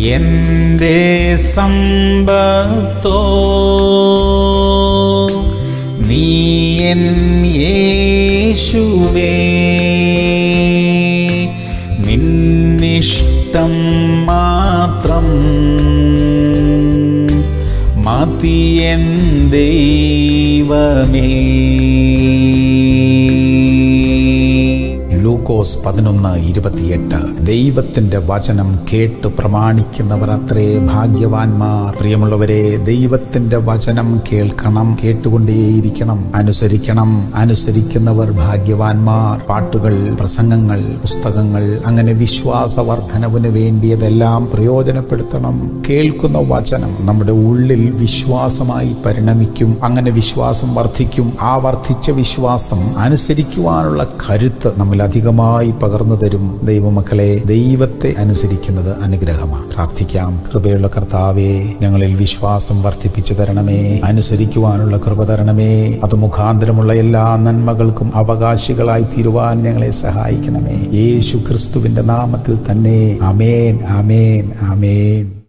എൻ്റെ സമ്പത്തോ നീ എൻ യേശുവേ നിന്നിഷ്ടം മാത്രം മതിയൻ ദൈവമേ ലൂക്കോസ് പതിനൊന്ന് ഇരുപത്തിയെട്ട് ദൈവത്തിന്റെ വചനം കേട്ട് പ്രമാണിക്കുന്നവർ അത്രേ ഭാഗ്യവാന്മാർ പ്രിയമുള്ളവരെ ദൈവത്തിന്റെ വചനം കേൾക്കണം കേട്ടുകൊണ്ടേയിരിക്കണം അനുസരിക്കണം അനുസരിക്കുന്നവർ ഭാഗ്യവാന്മാർ പാട്ടുകൾ പ്രസംഗങ്ങൾ പുസ്തകങ്ങൾ അങ്ങനെ വിശ്വാസവർദ്ധനവിന് വേണ്ടിയതെല്ലാം പ്രയോജനപ്പെടുത്തണം കേൾക്കുന്ന വചനം നമ്മുടെ ഉള്ളിൽ വിശ്വാസമായി പരിണമിക്കും അങ്ങനെ വിശ്വാസം വർദ്ധിക്കും ആ വർദ്ധിച്ച വിശ്വാസം അനുസരിക്കുവാനുള്ള കരുത്ത് നമ്മിൽ അധികമായി പകർന്നു തരും ദൈവമക്കളെ ദൈവത്തെ അനുസരിക്കുന്നത് അനുഗ്രഹമാണ് പ്രാർത്ഥിക്കാം കൃപയുള്ള കർത്താവേ ഞങ്ങളിൽ വിശ്വാസം വർദ്ധിപ്പിച്ചു തരണമേ അനുസരിക്കുവാനുള്ള കൃപ തരണമേ അത് മുഖാന്തരമുള്ള എല്ലാ നന്മകൾക്കും അവകാശികളായി തീരുവാൻ ഞങ്ങളെ സഹായിക്കണമേ യേശു ക്രിസ്തുവിന്റെ നാമത്തിൽ തന്നെ അമേൻ അമേൻ അമേൻ